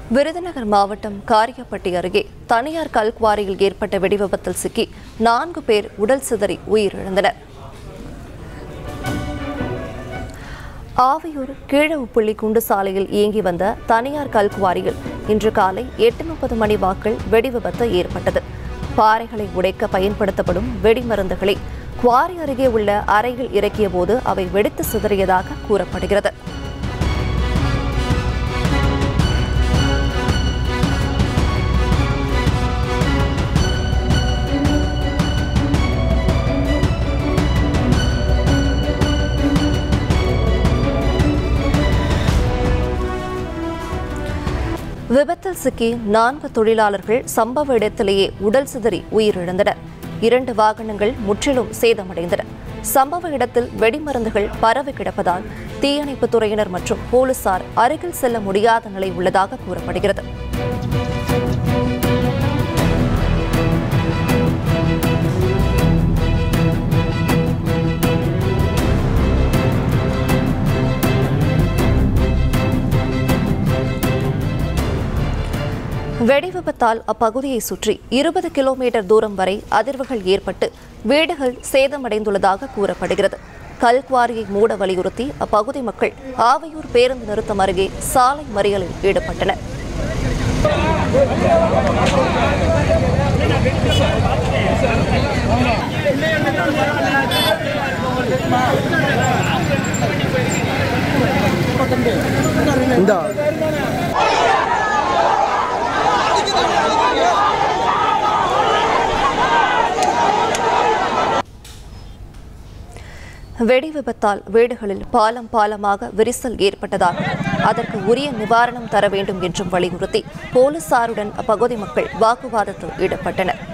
விருதுநகர் மாவட்டம் காரியப்பட்டி அருகே தனியார் கல்குவாரியில் ஏற்பட்ட வெடிவிபத்தில் சிக்கி நான்கு பேர் உடல் சிதறி உயிரிழந்தனர் ஆவியூர் கீழவுப்புள்ளி குண்டு சாலையில் இயங்கி வந்த தனியார் கல்குவாரியில் இன்று காலை எட்டு முப்பது மணி வாக்கில் வெடிவிபத்து ஏற்பட்டது பாறைகளை உடைக்க பயன்படுத்தப்படும் வெடிமருந்துகளை குவாரி அருகே உள்ள அறையில் இறக்கிய போது அவை வெடித்து சிதறியதாக கூறப்படுகிறது விபத்தில் சிக்கி நான்கு தொழிலாளர்கள் சம்பவ இடத்திலேயே உடல் சிதறி உயிரிழந்தனர் இரண்டு வாகனங்கள் முற்றிலும் சேதமடைந்தன சம்பவ இடத்தில் வெடிமருந்துகள் பரவி கிடப்பதால் தீயணைப்புத் துறையினர் மற்றும் போலீசார் அருகில் செல்ல முடியாத நிலை உள்ளதாக கூறப்படுகிறது வெடிவிபத்தால் அப்பகுதியை சுற்றி இருபது கிலோமீட்டர் தூரம் வரை அதிர்வுகள் ஏற்பட்டு வீடுகள் சேதமடைந்துள்ளதாக கூறப்படுகிறது கல்குவாரியை மூட வலியுறுத்தி அப்பகுதி மக்கள் ஆவையூர் பேருந்து நிறுத்தம் அருகே சாலை மறியலில் ஈடுபட்டனர் இந்தா வெடி விபத்தால் வீடுகளில் பாலம் பாலமாக விரிசல் ஏற்பட்டதாகவும் அதற்கு உரிய நிவாரணம் தர வேண்டும் என்றும் வலியுறுத்தி போலீசாருடன் அப்பகுதி மக்கள் வாக்குவாதத்தில் ஈடுபட்டனர்